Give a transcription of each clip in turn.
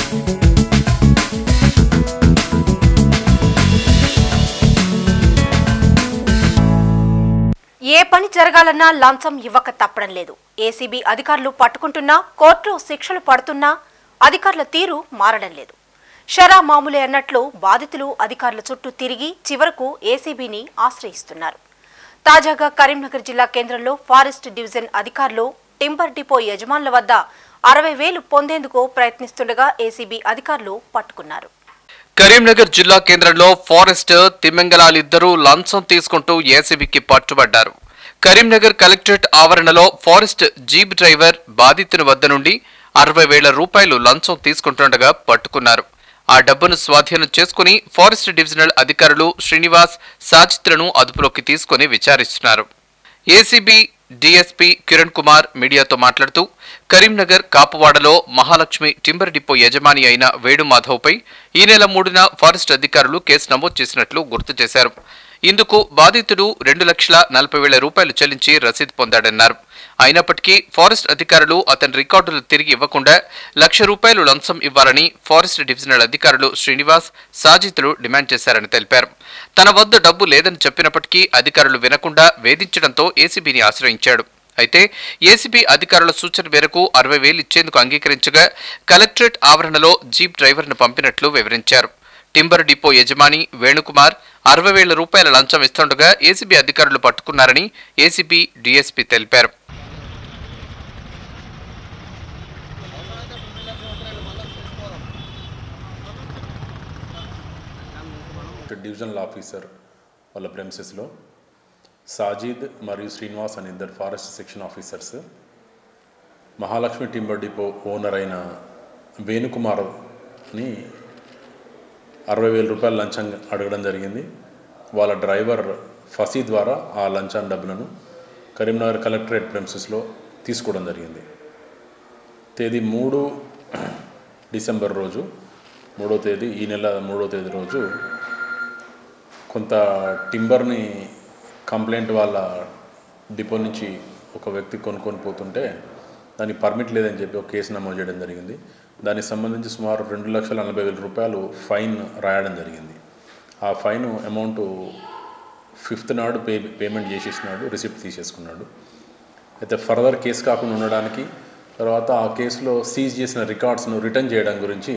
ఏ పని జరగాలన్నా లంచం ఇవ్వక తప్పడం లేదు ఏసీబీ అధికారులు పట్టుకుంటున్నా కోర్టులో శిక్షలు పడుతున్నా అధికారుల తీరు మారడం లేదు షరా మామూలే అన్నట్లు బాధితులు అధికారుల చుట్టూ తిరిగి చివరకు ఏసీబీని ఆశ్రయిస్తున్నారు తాజాగా కరీంనగర్ జిల్లా కేంద్రంలో ఫారెస్ట్ డివిజన్ అధికారులు టింబర్ డిపో యజమానుల వద్ద అరవై వేలు పొందేందుకు ప్రయత్నిస్తుండగా ఏసీబీ అధికారులు పట్టుకున్నారు కరీంనగర్ జిల్లా కేంద్రంలో ఫారెస్ట్ తిమ్మెంగలాలిద్దరూ లంచం తీసుకుంటూ ఏసీబీకి పట్టుబడ్డారు కరీంనగర్ కలెక్టరేట్ ఆవరణలో ఫారెస్ట్ జీప్ డ్రైవర్ బాధితుని వద్ద నుండి అరవై వేల రూపాయలు లంచం తీసుకుంటుండగా పట్టుకున్నారు ఆ డబ్బును స్వాధీనం చేసుకుని ఫారెస్ట్ డివిజనల్ అధికారులు శ్రీనివాస్ సాజిత్లను అదుపులోకి తీసుకుని విచారిస్తున్నారు ఏసీబీ డీఎస్పీ కిరణ్ కుమార్ మీడియాతో మాట్లాడుతూ కరీంనగర్ కాపువాడలో మహాలక్ష్మి టింబర్ డిపో యజమాని అయిన వేణుమాధవ్పై ఈ నెల మూడున ఫారెస్ట్ అధికారులు కేసు నమోదు చేసినట్లు గుర్తు చేశారు ఇందుకు బాధితుడు రెండు లక్షల నలభై వేల రూపాయలు చెల్లించి రసీదు పొందాడన్నారు అయినప్పటికీ ఫారెస్ట్ అధికారులు అతని రికార్డులు తిరిగి ఇవ్వకుండా లక్ష రూపాయలు లంచం ఇవ్వాలని ఫారెస్ట్ డివిజనల్ అధికారులు శ్రీనివాస్ సాజితులు డిమాండ్ చేశారని తెలిపారు తన వద్ద డబ్బు లేదని చెప్పినప్పటికీ అధికారులు వినకుండా వేధించడంతో ఏసీబీని ఆశ్రయించాడు అయితే ఏసీబీ అధికారుల సూచన మేరకు అరవై వేలు ఇచ్చేందుకు అంగీకరించగా కలెక్టరేట్ ఆవరణలో జీప్ డ్రైవర్ను పంపినట్లు వివరించారు టింబర్ డిపో యజమాని వేణుకుమార్ అరవై వేల రూపాయల లంచం ఇస్తుండగా ఏసీబీ అధికారులు పట్టుకున్నారని ఏసీబీ డీఎస్పీ తెలిపారు డివిజనల్ ఆఫీసర్ వాళ్ళ ప్రెమిసెస్లో సాజిద్ మరియు శ్రీనివాస్ అనే ఇద్దరు forest section officers Mahalakshmi timber depot owner అయిన వేణుకుమార్ని అరవై వేల రూపాయల లంచం అడగడం జరిగింది వాళ్ళ డ్రైవర్ ఫసీ ద్వారా ఆ లంచాన్ డబ్బులను కరీంనగర్ కలెక్టరేట్ ప్రెమిసెస్లో తీసుకోవడం జరిగింది తేదీ మూడు డిసెంబర్ రోజు మూడో తేదీ ఈ నెల మూడో తేదీ రోజు కొంత టింబర్ని కంప్లైంట్ వాళ్ళ డిపో నుంచి ఒక వ్యక్తి కొనుక్కొని పోతుంటే దానికి పర్మిట్ లేదని చెప్పి ఒక కేసు నమోదు చేయడం జరిగింది దానికి సంబంధించి సుమారు రెండు లక్షల నలభై వేల రూపాయలు ఫైన్ రాయడం జరిగింది ఆ ఫైన్ అమౌంట్ ఫిఫ్త్ నాడు పే పేమెంట్ చేసేసినాడు రిసిప్ట్ తీసేసుకున్నాడు అయితే ఫర్దర్ కేసు కాకుండా ఉండడానికి తర్వాత ఆ కేసులో సీజ్ చేసిన రికార్డ్స్ను రిటర్న్ చేయడం గురించి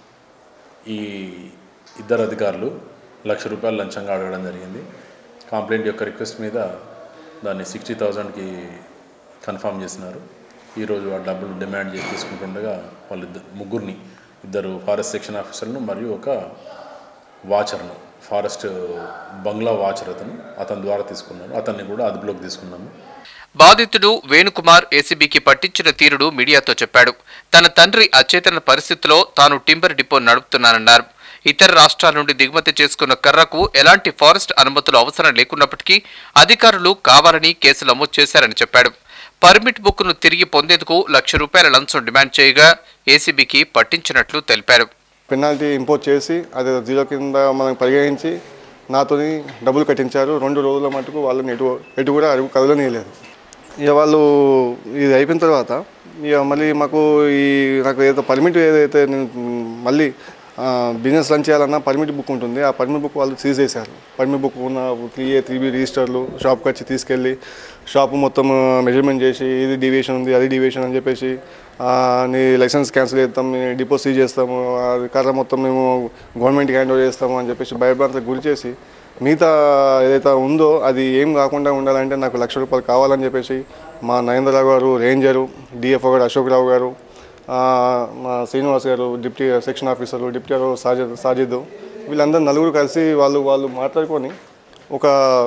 ఈ ఇద్దరు అధికారులు లక్ష రూపాయలు లంచంగా అడగడం జరిగింది కంప్లైంట్ యొక్క రిక్వెస్ట్ మీద దాన్ని సిక్స్టీ థౌజండ్కి కన్ఫర్మ్ చేసినారు ఈరోజు ఆ డబ్బులు డిమాండ్ చేసి తీసుకుంటుండగా వాళ్ళు ఇద్దరు ముగ్గురిని ఇద్దరు ఫారెస్ట్ సెక్షన్ ఆఫీసర్ను మరియు ఒక వాచర్ను ఫారెస్ట్ బంగ్లా వాచర్ అతను అతని ద్వారా తీసుకున్నారు అతన్ని కూడా అదుపులోకి తీసుకున్నాము బాధితుడు వేణుకుమార్ ఏసీబీకి పట్టించిన తీరుడు మీడియాతో చెప్పాడు తన తండ్రి అచేతన పరిస్థితిలో తాను టింబర్ డిపో నడుపుతున్నానన్నారు ఇతర రాష్ట్రాల నుండి దిగుమతి చేసుకున్న కర్రకు ఎలాంటి ఫారెస్ట్ అనుమతులు అవసరం లేకున్నప్పటికీ అధికారులు కావాలని కేసు నమోదు చేశారని చెప్పాడు పర్మిట్ బుక్ను తిరిగి పొందేందుకు లక్ష రూపాయల లంచం డిమాండ్ చేయగా ఏసీబీకి పట్టించినట్లు తెలిపారు పెనాల్టీ ఇంపోజ్ చేసి అది జీరో కింద మనం పరిగణించి నాతోని డబ్బులు కట్టించారు రెండు రోజుల మటుకు వాళ్ళని ఎటు ఎటు కూడా అడుగు కదలనీయలేదు ఇక వాళ్ళు ఇది అయిపోయిన తర్వాత ఇక మళ్ళీ మాకు ఈ నాకు ఏదో పర్మిట్ ఏదైతే నేను మళ్ళీ బిజినెస్ రన్ చేయాలన్నా పర్మిట్ బుక్ ఉంటుంది ఆ పర్మిట్ బుక్ వాళ్ళు సీజ్ చేశారు పర్మిట్ బుక్ ఉన్న త్రీ ఏ త్రీ బి రిజిస్టర్లు షాప్కి వచ్చి తీసుకెళ్ళి షాప్ మొత్తం మెజర్మెంట్ చేసి ఇది డివియేషన్ ఉంది అది డివియేషన్ అని చెప్పేసి ఆ, నీ లైసెన్స్ క్యాన్సిల్ చేస్తాం నీ డిపో సీజ్ చేస్తాము అది కర్ర మొత్తం మేము గవర్నమెంట్కి హ్యాండ్ ఓవర్ చేస్తాము అని చెప్పేసి భయభ్రాంతకు గురి చేసి మిగతా ఏదైతే ఉందో అది ఏం కాకుండా ఉండాలంటే నాకు లక్ష రూపాయలు కావాలని చెప్పేసి మా నరేంద్రరావు గారు రేంజరు డిఎఫ్ఓ గారు అశోక్ రావు గారు ఆ, మా శ్రీనివాస్ గారు డిప్టీ సెక్షన్ ఆఫీసర్లు డిప్టీ గారు సాజిద్ సాజిద్ వీళ్ళందరూ నలుగురు కలిసి వాళ్ళు వాళ్ళు మాట్లాడుకొని ఒక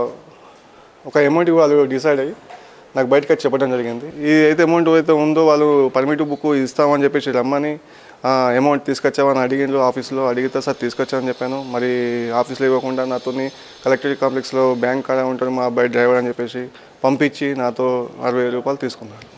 ఒక అమౌంట్ వాళ్ళు డిసైడ్ అయ్యి నాకు బయటకు వచ్చి చెప్పడం జరిగింది ఈ అయితే అమౌంట్ అయితే ఉందో వాళ్ళు పర్మిట్ బుక్ ఇస్తామని చెప్పేసి రమ్మని అమౌంట్ తీసుకొచ్చామని అడిగిండ్రు ఆఫీస్లో అడిగితే సార్ తీసుకొచ్చామని చెప్పాను మరి ఆఫీస్లో ఇవ్వకుండా నాతోని కలెక్టరేట్ కాంప్లెక్స్లో బ్యాంక్ కాడ ఉంటాడు మా అబ్బాయి డ్రైవర్ అని చెప్పేసి పంపించి నాతో అరవై రూపాయలు తీసుకున్నారు